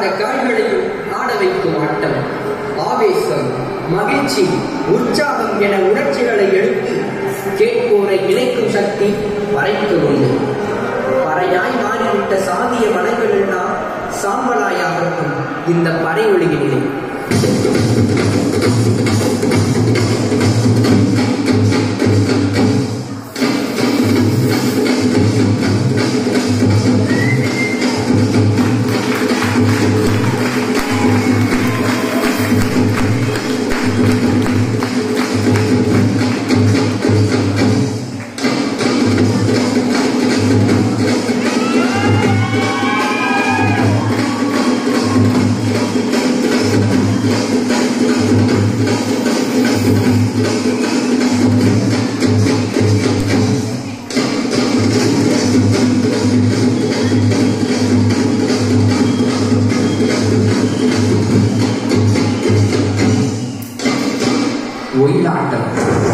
ஆடாத கால்களையும் ஆட வைக்கும் ஆட்டம் ஆவேசம் மகிழ்ச்சி உற்சாகம் என உணர்ச்சிகளை எழுப்பி கேட்போரை இணைக்கும் சக்தி பறைக்கு உண்டு பறையாய் மாறிவிட்ட சாதிய மனங்கள் எல்லாம் சாம்பலாயாகட்டும் இந்த பறை ஒளியினிலே ஒயிலாட்டம்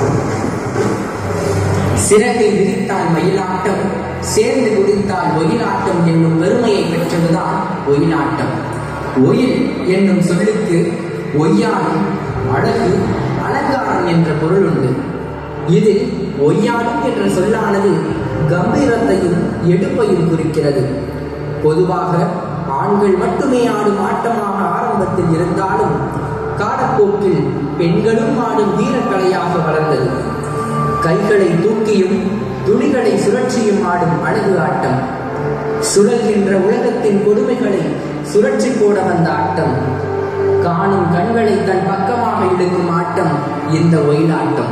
சிறகை விரித்தால் மயிலாட்டம் சேர்ந்து குதித்தால் ஒயிலாட்டம் என்னும் பெருமையை பெற்றதுதான் ஒயிலாட்டம் ஒயில் என்னும் சொல்லுக்கு ஒய்யானம் அழகு அலங்காரம் என்ற பொருள் உண்டு இதில் ஒய்யானம் என்ற சொல்லானது கம்பீரத்தையும் எடுப்பையும் குறிக்கிறது பொதுவாக ஆண்கள் மட்டுமே ஆடும் ஆட்டமாக ஆரம்பத்தில் இருந்தாலும் காலப்போக்கில் பெண்களும் ஆடும் வீரக்கலையாக வளர்ந்தது கைகளை தூக்கியும் துணிகளை சுழற்சியும் ஆடும் அழகு ஆட்டம் சுழல்கின்ற உலகத்தின் கொடுமைகளை சுழற்சி போட வந்த ஆட்டம் காணும் கண்களை தன் பக்கமாக இழுக்கும் ஆட்டம் இந்த ஒயிலாட்டம்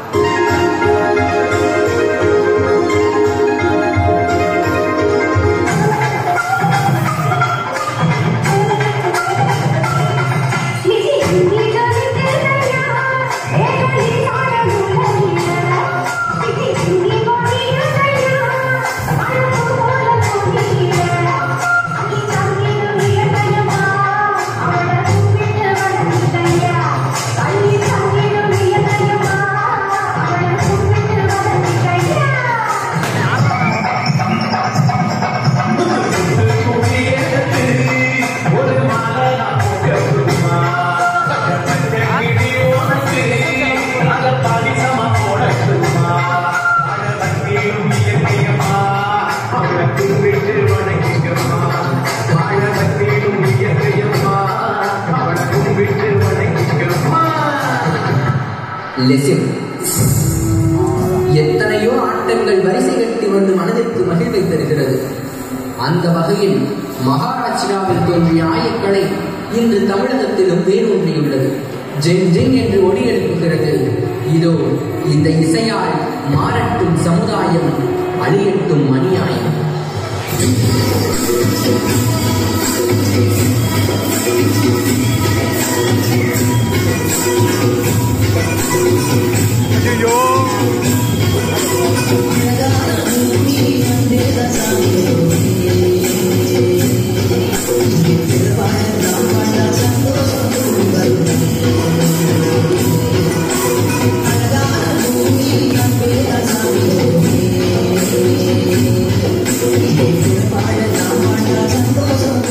லெசிம் எத்தனையோ ஆட்டங்கள் வரிசை கட்டி வந்து மனதிற்கு மகிழ்வை தருகிறது அந்த வகையில் மகாராஷ்டிராவில் தோன்றிய ஆயக்கலை இன்று தமிழகத்திலும் வேரூன்றியுள்ளது ஜெங் ஜெங் என்று ஒளி எழுப்புகிறது இதோ இந்த இசையால் மாறட்டும் சமுதாயம் அழியட்டும் அநியாயம் சந்தோஷம்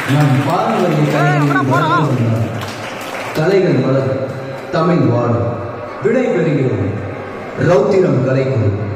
நம் பாரம்பரிய கலைகளை வளர்த்து வந்தார் கலைகள் வளரும் தமிழ் வாழும் விடை பெறுகிறோம் ரௌத்திரம் கலைக்கும்